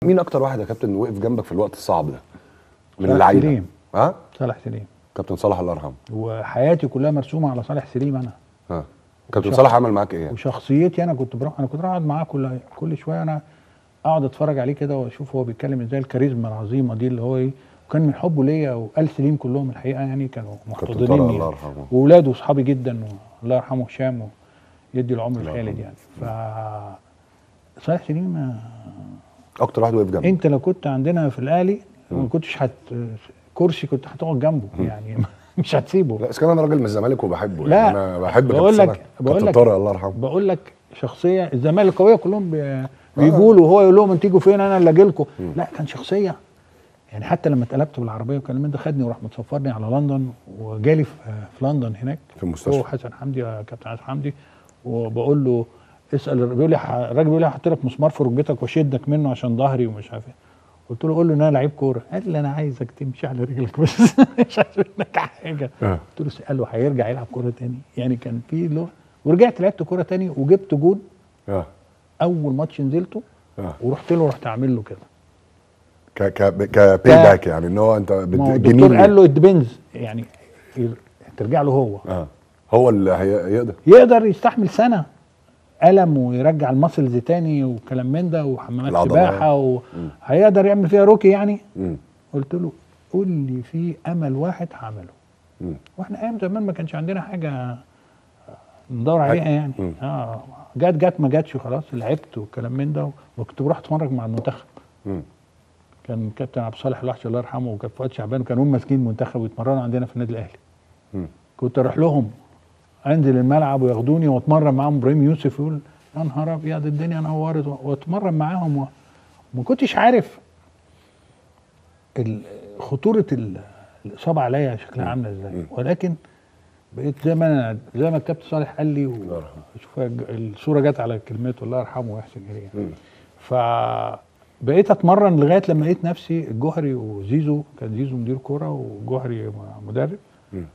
مين اكتر واحد يا كابتن وقف جنبك في الوقت الصعب ده من صالح اللعيبه سليم. ها صالح سليم كابتن صالح الله يرحمه وحياتي كلها مرسومه على صالح سليم انا ها كابتن وشخص- صالح عمل معاك ايه يعني؟ وشخصيتي انا كنت بروح انا كنت اقعد معاه كل كل شويه انا اقعد اتفرج عليه كده واشوف هو بيتكلم ازاي الكاريزما العظيمه دي اللي هو ايه وكان من حبه ليا وال سليم كلهم الحقيقه يعني كانوا طارق محتضنيني الله يعني. يرحمه. واولاده واصحابي جدا والله يرحمه هشام ويدي العمر الله الخالد يرحمه. يعني ف صالح سليم آه، اكتر واحد وقف جنبك انت لو كنت عندنا في الاهلي ما كنتش هت كرسي كنت هتقعد جنبه يعني مش هتسيبه لا بس كان انا راجل من الزمالك وبحبه لا، يعني انا بحب بقول كابتن لك- صالح. بقول كابتن لك- طارق الله يرحمه بقول لك شخصيه الزمالكاويه كلهم بي- بيقولوا وهو يقول لهم انتوا تيجوا فين انا اللي اجي لكم لا كان شخصيه يعني حتى لما اتقلبت بالعربيه وكان من ده خدني وراح متصفرني على لندن وجالي في في لندن هناك في المستشفى. هو حسن حمدي يا كابتن حسن حمدي وبقول له اسال الر- بيقول لي ح- الراجل بيقول لي هحط لك مسمار في ركبتك واشدك منه عشان ظهري ومش عارف ايه قلت له قول له ان انا لعيب كوره قال لي انا عايزك تمشي على رجلك بس مش عايز منك حاجه آه. قلت له قال له هيرجع يلعب كوره تاني يعني كان في له ورجعت لعبت كوره تاني وجبت جول اه اول ماتش نزلته اه ورحت له رحت عامل له كده ك ك كباي باك يعني ان هو انت بت- ما هو جميل الدكتور قال له ديبينز يعني ير- ترجع له هو اه هو اللي هي- هيقدر يقدر يستحمل سنه الم ويرجع المسلز تاني وكلام من ده وحمامات العضلات. سباحه وهيقدر يعمل فيها روكي يعني مم. قلت له قول لي في امل واحد هعمله مم. واحنا ايام زمان ما كانش عندنا حاجه ندور عليها يعني مم. اه جت جت ما جاتش خلاص لعبت والكلام من ده وكنت بروح اتفرج مع المنتخب مم. كان كابتن عبد الصالح الوحش الله يرحمه وكان فؤاد شعبان وكانوا هم ماسكين المنتخب ويتمرنوا عندنا في النادي الاهلي مم. كنت اروح لهم انزل الملعب وياخدوني واتمرن معاهم ابراهيم يوسف يقول يا نهار ابيض الدنيا نورت واتمرن معاهم و- وما كنتش عارف ال- خطوره ال- الاصابه عليا شكلها عامله ازاي ولكن بقيت زي ما انا زي ما الكابتن صالح قال لي الله يرحمه. شوف الصوره جت على كلمته الله يرحمه ويحسن اليه مم. فبقيت اتمرن لغايه لما لقيت نفسي الجوهري وزيزو كان زيزو مدير كوره والجوهري مدرب مم.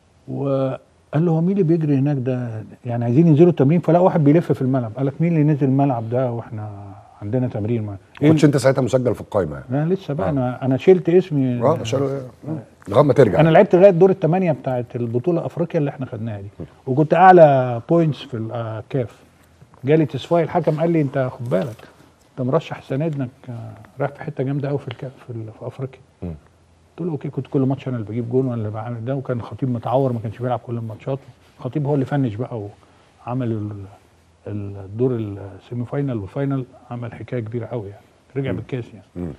وقال له هو مين اللي بيجري هناك ده يعني عايزين ينزلوا التمرين فلقوا واحد بيلف في الملعب قال لك مين اللي نزل الملعب ده واحنا عندنا تمرين ما ما كنتش انت ساعتها مسجل في القايمه يعني انا لسه بقى انا انا شلت اسمي اه شالوا ايه آه. لغايه ما ترجع انا لعبت لغايه دور الثمانيه بتاعت البطوله افريقيا اللي احنا خدناها دي وكنت اعلى بوينتس في الكاف جالي تصفاي الحكم قال لي انت خد بالك انت مرشح السنه دي انك آه، رايح في حته جامده قوي في الكاف في, ال- في افريقيا مم. قلت له اوكي كنت كل ماتش انا اللي بجيب جون وانا اللي بعمل ده وكان الخطيب متعور ما كانش بيلعب كل الماتشات الخطيب هو اللي فنش بقى وعمل ال- الدور السيمي فاينال والفاينال عمل حكايه كبيره قوي يعني رجع بالكاس يعني مم.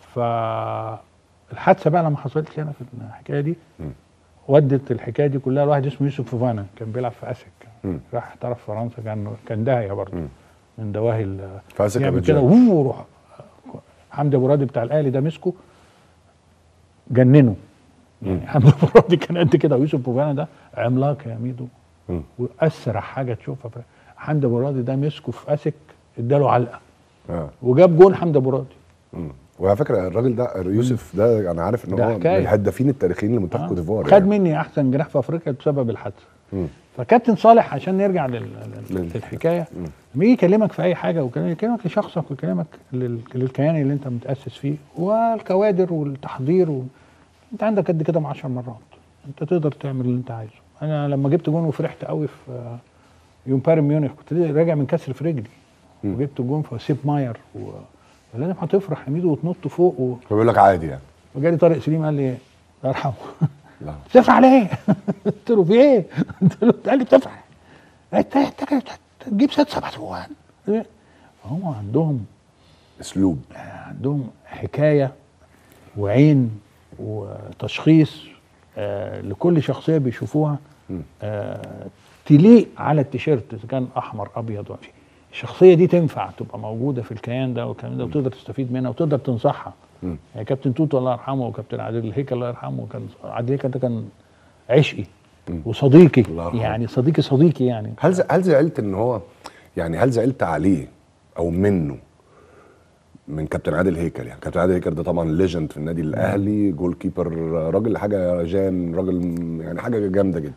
فالحادثه بقى لما حصلت لي انا في الحكايه دي مم. ودت الحكايه دي كلها لواحد اسمه يوسف فوفانا كان بيلعب في اسك مم. راح احترف في فرنسا كان كان داهيه برضه مم. من دواهي ال- في أسك يعمل أبيجان. كده وهو روح حمدي ابو راضي بتاع الاهلي ده مسكه جننه يعني حمدي ابو راضي كان قد كده ويوسف فوفانا ده عملاق يا ميدو مم. واسرع حاجه تشوفها في حمدي ابو راضي ده مسكه في اسك اداله علقه اه وجاب جون حمدي ابو راضي مم. وعلى فكره الراجل ده يوسف ده انا عارف ان ده هو من حكاية. الهدافين التاريخيين لمنتخب آه. كوت ديفوار خد يعني. مني احسن جناح في افريقيا بسبب الحادثه مم. فكابتن صالح عشان نرجع لل... لل- لل... للحكايه مم. لما يجي يكلمك في اي حاجه ويكلمك يكلمك لشخصك ويكلمك لل... للكيان اللي انت متاسس فيه والكوادر والتحضير و... انت عندك قد كده 10 مرات انت تقدر تعمل اللي انت عايزه انا لما جبت جون وفرحت قوي في آه، يوم بايرن ميونخ كنت راجع من كسر في رجلي مم. وجبت جون في سيب ماير و... لازم هتفرح يا ميدو وتنط فوق و... فبيقول لك عادي يعني وجالي طارق سليم قال لي الله يرحمه لا بتفرح على ايه؟ قلت له في ايه؟ قلت له قال لي بتفرح انت انت تجيب ست سبع جوان فهم عندهم اسلوب عندهم حكايه وعين وتشخيص آه لكل شخصيه بيشوفوها مم. آه تليق على التيشيرت اذا كان احمر ابيض ولا شيء. الشخصيه دي تنفع تبقى موجوده في الكيان ده والكلام ده وتقدر تستفيد منها وتقدر تنصحها مم. يعني كابتن توتو الله يرحمه وكابتن عادل الهيكل الله يرحمه كان عادل الهيكل ده كان عشقي مم. وصديقي الله يرحمه. يعني صديقي صديقي يعني هل ز- هل زعلت ان هو يعني هل زعلت عليه او منه من كابتن عادل هيكل يعني كابتن عادل هيكل ده طبعا ليجند في النادي الاهلي جول كيبر راجل حاجه جان راجل م- يعني حاجه جامده جدا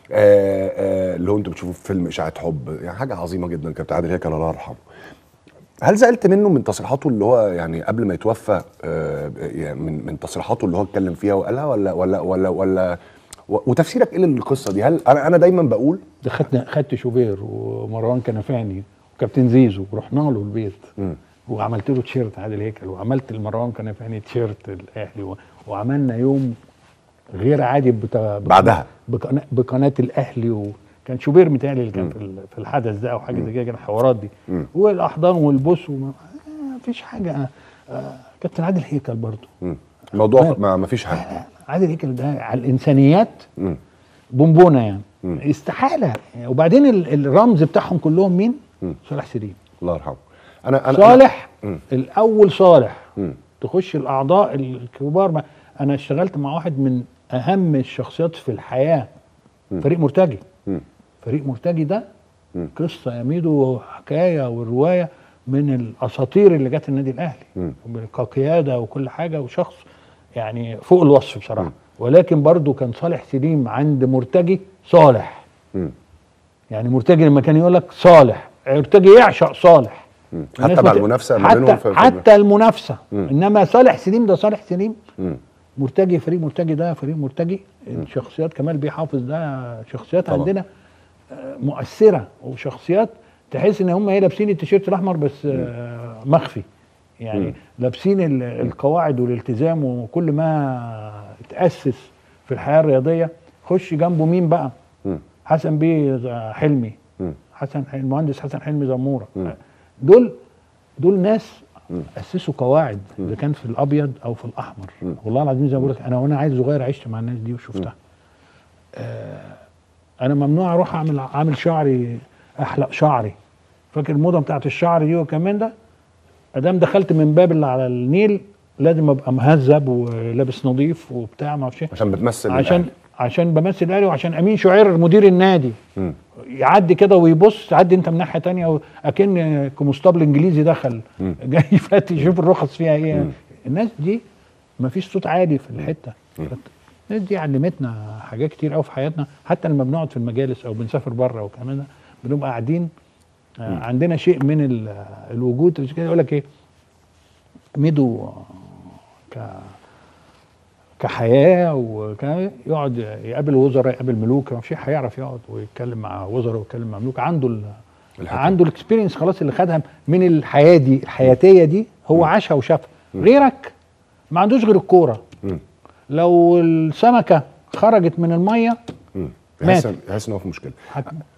آه آه اللي هو انتوا بتشوفوه في فيلم اشاعه حب يعني حاجه عظيمه جدا كابتن عادل هيكل الله يرحمه هل زعلت منه من تصريحاته اللي هو يعني قبل ما يتوفى آه، يعني من من تصريحاته اللي هو اتكلم فيها وقالها ولا ولا ولا ولا و- وتفسيرك ايه للقصه دي؟ هل انا انا دايما بقول ده خدنا خدت شوبير ومروان كنفاني وكابتن زيزو ورحنا له البيت مم. وعملت له تيشيرت عادل هيكل وعملت لمروان كنفاني تيشيرت الاهلي و- وعملنا يوم غير عادي بتا... بعدها. بقناة, بقناه الاهلي وكان شوبير متهيألي اللي كان في ال- في الحدث ده او حاجه زي كده كان الحوارات دي مم. والاحضان والبوس وما آه، مفيش حاجه آه، آه، كابتن عادل هيكل برضه مم. الموضوع لا. ما ما فيش حاجه عادل هيكل ده على الانسانيات مم. بونبونه يعني مم. استحاله وبعدين ال- الرمز بتاعهم كلهم مين؟ مم. صالح سليم الله يرحمه انا انا صالح مم. الاول صالح مم. تخش الاعضاء الكبار ما انا اشتغلت مع واحد من اهم الشخصيات في الحياه فريق مرتجي مم. فريق مرتجي ده مم. قصه يا ميدو حكايه وروايه من الاساطير اللي جت النادي الاهلي مم. كقياده وكل حاجه وشخص يعني فوق الوصف بصراحه ولكن برضو كان صالح سليم عند مرتجي صالح مم. يعني مرتجي لما كان يقول لك صالح مرتجي يعشق صالح مم. الناس حتى مع بت- المنافسه ما حتى بينهم في في- حتى المنافسه مم. انما صالح سليم ده صالح سليم مم. مرتجي فريق مرتجي ده فريق مرتجي الشخصيات كمال بيه حافظ ده شخصيات طبعا. عندنا آه، مؤثره وشخصيات تحس ان هم ايه لابسين التيشيرت الاحمر بس آه، مخفي يعني مم. لابسين ال- القواعد والالتزام وكل ما تاسس في الحياه الرياضيه خش جنبه مين بقى مم. حسن بيه حلمي مم. حسن المهندس حسن حلمي زموره مم. دول دول ناس مم. اسسوا قواعد اذا كان في الابيض او في الاحمر مم. والله العظيم زي ما بقول لك انا وانا عيل صغير عشت مع الناس دي وشفتها آه انا ممنوع اروح اعمل اعمل شعري احلق شعري فاكر الموضه بتاعت الشعر دي وكمان ده ادام دخلت من باب اللي على النيل لازم ابقى مهذب ولابس نظيف وبتاع ما اعرفش إيه. عشان بتمثل عشان الأهلي. عشان بمثل الاهلي وعشان امين شعير مدير النادي مم. يعدي كده ويبص تعدي انت من ناحيه تانية اكن كونستابل انجليزي دخل مم. جاي فات يشوف الرخص فيها ايه مم. الناس دي ما فيش صوت عالي في الحته مم. الناس دي علمتنا حاجات كتير قوي في حياتنا حتى لما بنقعد في المجالس او بنسافر بره وكمان ده بنبقى قاعدين آه، عندنا شيء من ال- الوجود مش كده يقول لك ايه ميدو آه، ك كحياه وكان يقعد يقابل وزراء يقابل ملوك مش هيعرف يقعد ويتكلم مع وزراء ويتكلم مع ملوك عنده ال... الحكمة. عنده الاكسبيرينس خلاص اللي خدها من الحياه دي الحياتيه دي هو عاشها وشافها غيرك ما عندوش غير الكوره مم. لو السمكه خرجت من الميه مم. مات. يحس يحس ان هو في مشكله هت-